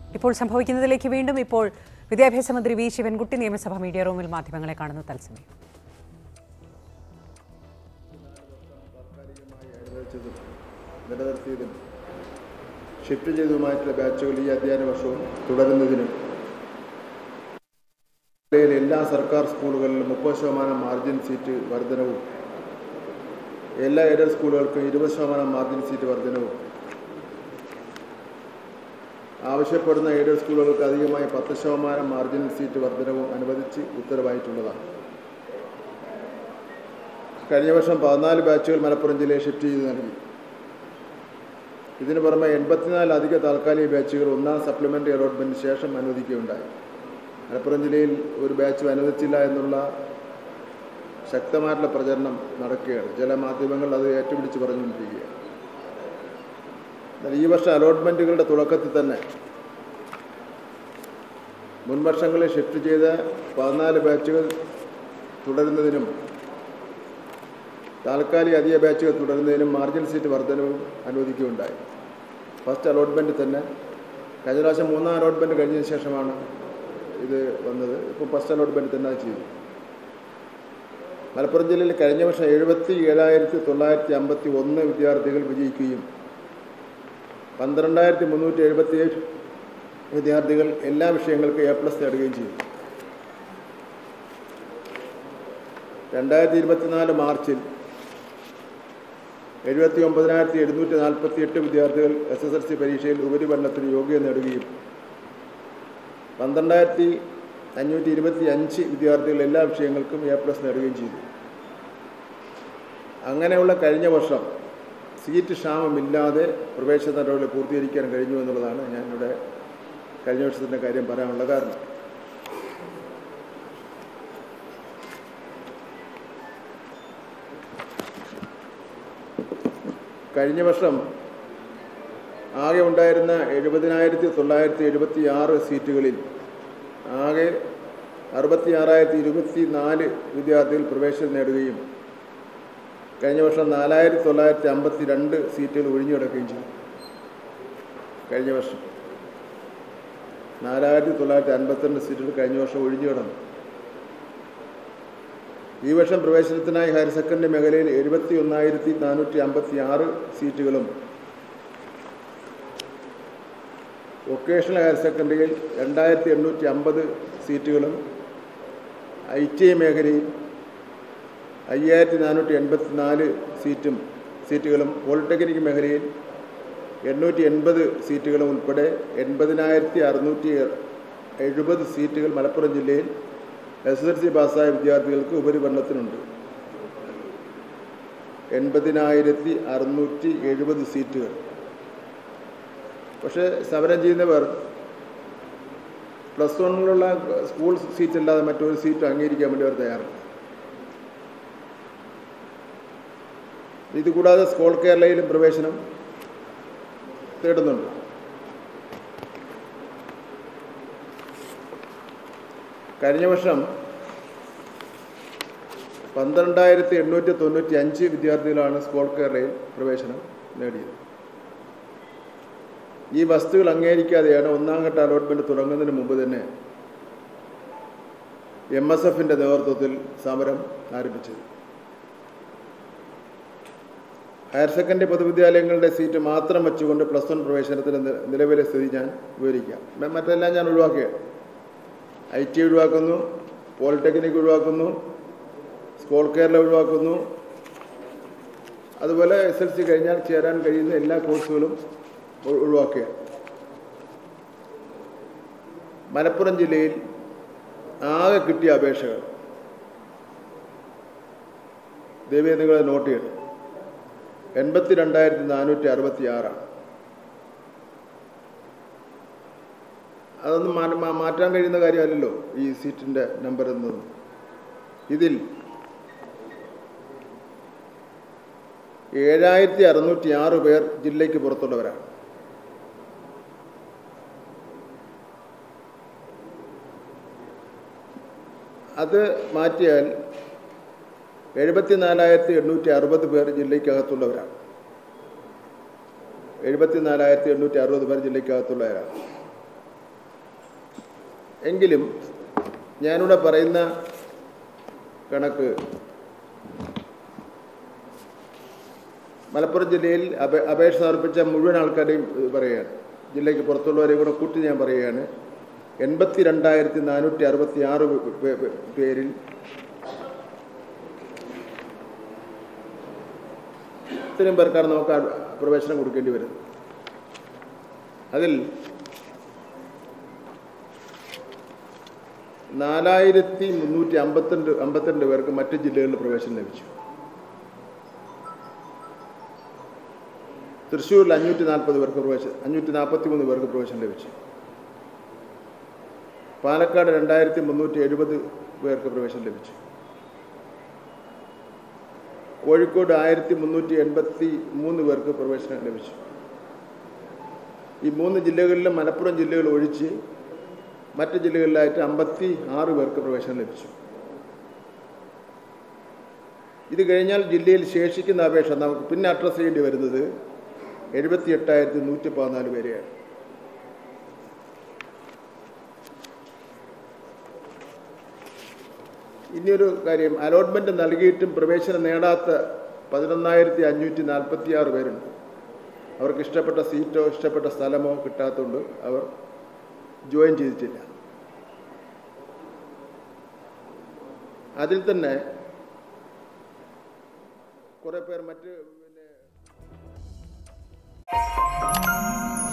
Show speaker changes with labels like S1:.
S1: ഇപ്പോൾ സംഭവിക്കുന്നതിലേക്ക് വീണ്ടും ഇപ്പോൾ വിദ്യാഭ്യാസ മന്ത്രി വി ശിവൻകുട്ടി നിയമസഭ മീഡിയ റൂമിൽ മാധ്യമങ്ങളെ കാണുന്നു തത്സമയം
S2: അനുവദിച്ചതും നിലനിർത്തിയതും ഷിഫ്റ്റ് ചെയ്തതുമായിട്ടുള്ള ബാച്ചുകൾ ഈ അധ്യയന വർഷവും തുടരുന്നതിനും ജില്ലയിലെ എല്ലാ സർക്കാർ സ്കൂളുകളിലും മുപ്പത് ശതമാനം മാർജിൻ സീറ്റ് വർധനവും എല്ലാ എയ്ഡഡ് സ്കൂളുകൾക്കും ഇരുപത് ശതമാനം മാർജിൻ സീറ്റ് വർധനവും ആവശ്യപ്പെടുന്ന എയ്ഡഡ് സ്കൂളുകൾക്ക് അധികമായി പത്ത് ശതമാനം മാർജിൻ സീറ്റ് വർധനവും അനുവദിച്ച് ഉത്തരവായിട്ടുള്ളതാണ് കഴിഞ്ഞ വർഷം പതിനാല് ബാച്ചുകൾ മലപ്പുറം ജില്ലയിൽ ഷിഫ്റ്റ് ചെയ്ത് നൽകി ഇതിനു പുറമെ എൺപത്തിനാല് അധിക താൽക്കാലിക ബാച്ചുകൾ ഒന്നാം സപ്ലിമെൻ്ററി അലോട്ട്മെൻറ്റിന് ശേഷം അനുവദിക്കുകയുണ്ടായി മലപ്പുറം ജില്ലയിൽ ഒരു ബാച്ച് അനുവദിച്ചില്ല എന്നുള്ള ശക്തമായിട്ടുള്ള പ്രചരണം നടക്കുകയാണ് ചില മാധ്യമങ്ങൾ അത് ഏറ്റുപിടിച്ച് പറഞ്ഞുകൊണ്ടിരിക്കുകയാണ് എന്നാൽ ഈ വർഷം അലോട്ട്മെൻറ്റുകളുടെ തുടക്കത്തിൽ തന്നെ മുൻ വർഷങ്ങളിൽ ഷിഫ്റ്റ് ചെയ്ത പതിനാല് ബാച്ചുകൾ തുടരുന്നതിനും താൽക്കാലിക അധിക ബാച്ചുകൾ തുടരുന്നതിനും മാർജിൻ സീറ്റ് വർധനവും അനുവദിക്കുകയുണ്ടായി ഫസ്റ്റ് അലോട്ട്മെൻറ്റ് തന്നെ കഴിഞ്ഞ പ്രാവശ്യം മൂന്നാം അലോട്ട്മെൻറ്റ് കഴിഞ്ഞതിന് ശേഷമാണ് ഇത് വന്നത് ഇപ്പോൾ ഫസ്റ്റ് അലോട്ട്മെൻറ്റ് തന്നെ അത് ചെയ്തു മലപ്പുറം ജില്ലയിൽ കഴിഞ്ഞ വർഷം എഴുപത്തി ഏഴായിരത്തി തൊള്ളായിരത്തി അമ്പത്തി ഒന്ന് വിദ്യാർത്ഥികൾ വിജയിക്കുകയും പന്ത്രണ്ടായിരത്തി മുന്നൂറ്റി എഴുപത്തി ഏഴ് വിദ്യാർത്ഥികൾ എല്ലാ വിഷയങ്ങൾക്കും എ പ്ലസ് നേടുകയും ചെയ്തു രണ്ടായിരത്തി ഇരുപത്തിനാല് മാർച്ചിൽ എഴുപത്തി ഒമ്പതിനായിരത്തി എഴുന്നൂറ്റി നാൽപ്പത്തി എട്ട് വിദ്യാർത്ഥികൾ എസ് എസ് എൽ സി പരീക്ഷയിൽ ഉപരിപഠനത്തിന് യോഗ്യത നേടുകയും പന്ത്രണ്ടായിരത്തി അഞ്ഞൂറ്റി ഇരുപത്തി അഞ്ച് വിദ്യാർത്ഥികൾ എല്ലാ വിഷയങ്ങൾക്കും എ പ്ലസ് നേടുകയും ചെയ്തു അങ്ങനെയുള്ള കഴിഞ്ഞ വർഷം സീറ്റ് ക്ഷാമമില്ലാതെ പ്രവേശന നടപടികൾ പൂർത്തീകരിക്കാൻ കഴിഞ്ഞു എന്നുള്ളതാണ് ഞാനിവിടെ കഴിഞ്ഞ വർഷത്തിൻ്റെ കാര്യം പറയാനുള്ള കാരണം കഴിഞ്ഞ വർഷം ആകെ ഉണ്ടായിരുന്ന എഴുപതിനായിരത്തി തൊള്ളായിരത്തി എഴുപത്തി ആറ് സീറ്റുകളിൽ ആകെ അറുപത്തി ആറായിരത്തി ഇരുപത്തി നാല് വിദ്യാർത്ഥികൾ പ്രവേശനം നേടുകയും കഴിഞ്ഞ വർഷം നാലായിരത്തി തൊള്ളായിരത്തി അമ്പത്തി രണ്ട് സീറ്റുകൾ ഒഴിഞ്ഞു കിടക്കുകയും ചെയ്തു കഴിഞ്ഞ വർഷം നാലായിരത്തി തൊള്ളായിരത്തി അൻപത്തിരണ്ട് സീറ്റുകൾ കഴിഞ്ഞ വർഷം ഒഴിഞ്ഞു കിടന്നു ഈ വർഷം പ്രവേശനത്തിനായി ഹയർ സെക്കൻഡറി മേഖലയിൽ എഴുപത്തി ഒന്നായിരത്തി നാനൂറ്റി അമ്പത്തി ആറ് സീറ്റുകളും വൊക്കേഷണൽ ഹയർ സെക്കൻഡറിയിൽ രണ്ടായിരത്തി എണ്ണൂറ്റി അമ്പത് സീറ്റുകളും ഐ ടി ഐ മേഖലയിൽ അയ്യായിരത്തി നാനൂറ്റി എൺപത്തി നാല് സീറ്റും സീറ്റുകളും പോളിടെക്നിക് മേഖലയിൽ എണ്ണൂറ്റി എൺപത് സീറ്റുകളും ഉൾപ്പെടെ എൺപതിനായിരത്തി അറുന്നൂറ്റി എഴുപത് സീറ്റുകൾ മലപ്പുറം ജില്ലയിൽ എസ് എസ് എൽ സി പാസ്സായ വിദ്യാർത്ഥികൾക്ക് ഉപരിപഠനത്തിനുണ്ട് എൺപതിനായിരത്തി അറുന്നൂറ്റി എഴുപത് സീറ്റുകൾ പക്ഷേ സമരം ചെയ്യുന്നവർ പ്ലസ് വണ്ണിലുള്ള സ്കൂൾ സീറ്റ് അല്ലാതെ മറ്റൊരു സീറ്റ് അംഗീകരിക്കാൻ വേണ്ടി അവർ തയ്യാറാണ് ഇതുകൂടാതെ സ്കൂൾ കേരളയിലും പ്രവേശനം തേടുന്നുണ്ട് കഴിഞ്ഞ വർഷം പന്ത്രണ്ടായിരത്തി എണ്ണൂറ്റി തൊണ്ണൂറ്റി അഞ്ച് വിദ്യാർത്ഥികളാണ് സ്കൂൾ കേരളയിൽ പ്രവേശനം നേടിയത് ഈ വസ്തുക്കൾ അംഗീകരിക്കാതെയാണ് ഒന്നാം ഘട്ട അലോട്ട്മെന്റ് തുടങ്ങുന്നതിന് മുമ്പ് തന്നെ എം എസ് എഫിന്റെ നേതൃത്വത്തിൽ സമരം ആരംഭിച്ചത് ഹയർ സെക്കൻഡറി പൊതുവിദ്യാലയങ്ങളുടെ സീറ്റ് മാത്രം വെച്ചുകൊണ്ട് പ്ലസ് വൺ പ്രവേശനത്തിന് നി- നിലവിലെ സ്ഥിതി ഞാൻ വിവരിക്കാം മ- മറ്റെല്ലാം ഞാൻ ഒഴിവാക്കുകയാണ് ഐ ടി ഒഴിവാക്കുന്നു പോളിടെക്നിക് ഒഴിവാക്കുന്നു സ്കൂൾ കേരള ഒഴിവാക്കുന്നു അതുപോലെ എസ് എൽ സി കഴിഞ്ഞാൽ ചേരാൻ കഴിയുന്ന എല്ലാ കോഴ്സുകളും ഒ- ഒഴിവാക്കുക മലപ്പുറം ജില്ലയിൽ ആകെ കിട്ടിയ അപേക്ഷകൾ ദേവിയെ നിങ്ങൾ നോട്ട് ചെയ്യണം എൺപത്തി രണ്ടായിരത്തി നാനൂറ്റി അറുപത്തി ആറാണ് അതൊന്നും മാ- മാ- മാറ്റാൻ കഴിയുന്ന കാര്യമല്ലല്ലോ ഈ സീറ്റിൻ്റെ നമ്പർ എന്നത് ഇതിൽ ഏഴായിരത്തി അറുന്നൂറ്റി ആറ് പേർ ജില്ലയ്ക്ക് പുറത്തുള്ളവരാണ് അത് മാറ്റിയാൽ എഴുപത്തിനാലായിരത്തി എണ്ണൂറ്റി അറുപത് പേർ ജില്ലയ്ക്കകത്തുള്ളവരാണ് എഴുപത്തിനാലായിരത്തി എണ്ണൂറ്റി അറുപത് പേർ ജില്ലയ്ക്കകത്തുള്ളവരാണ് എങ്കിലും ഞാനിവിടെ പറയുന്ന കണക്ക് മലപ്പുറം ജില്ലയിൽ അപേ അപേക്ഷ സമർപ്പിച്ച മുഴുവൻ ആൾക്കാരെയും ഇത് പറയുകയാണ് ജില്ലയ്ക്ക് പുറത്തുള്ളവരെയും കൂടെ കൂട്ടി ഞാൻ പറയുകയാണ് എൺപത്തി രണ്ടായിരത്തി നാനൂറ്റി അറുപത്തി ആറ് പേരിൽ ഇത്രയും പേർക്കാണ് നമുക്ക് ആ പ്രവേശനം കൊടുക്കേണ്ടി വരുന്നത് അതിൽ നാലായിരത്തി മുന്നൂറ്റി അമ്പത്തിരണ്ട് അമ്പത്തിരണ്ട് പേർക്ക് മറ്റ് ജില്ലകളിൽ പ്രവേശനം ലഭിച്ചു തൃശ്ശൂരിൽ അഞ്ഞൂറ്റി നാൽപ്പത് പേർക്ക് പ്രവേശനം അഞ്ഞൂറ്റി നാൽപ്പത്തി മൂന്ന് പേർക്ക് പ്രവേശനം ലഭിച്ചു പാലക്കാട് രണ്ടായിരത്തി മുന്നൂറ്റി എഴുപത് പേർക്ക് പ്രവേശനം ലഭിച്ചു കോഴിക്കോട് ആയിരത്തി മുന്നൂറ്റി എൺപത്തി മൂന്ന് പേർക്ക് പ്രവേശനം ലഭിച്ചു ഈ മൂന്ന് ജില്ലകളിലും മലപ്പുറം ജില്ലകൾ ഒഴിച്ച് മറ്റ് ജില്ലകളിലായിട്ട് അമ്പത്തി ആറ് പേർക്ക് പ്രവേശനം ലഭിച്ചു ഇത് കഴിഞ്ഞാൽ ജില്ലയിൽ ശേഷിക്കുന്ന അപേക്ഷ നമുക്ക് പിന്നെ അഡ്രസ് ചെയ്യേണ്ടി വരുന്നത് എഴുപത്തി എട്ടായിരത്തി നൂറ്റി പതിനാല് പേരെയാണ് ഇനിയൊരു കാര്യം അലോട്ട്മെന്റ് നൽകിയിട്ടും പ്രവേശനം നേടാത്ത പതിനൊന്നായിരത്തി അഞ്ഞൂറ്റി നാൽപ്പത്തി ആറ് പേരുണ്ട് അവർക്ക് ഇഷ്ടപ്പെട്ട സീറ്റോ ഇഷ്ടപ്പെട്ട സ്ഥലമോ കിട്ടാത്തതുകൊണ്ട് അവർ ജോയിൻ ചെയ്തിട്ടില്ല അതിൽ തന്നെ കുറേ പേർ മറ്റ് പിന്നെ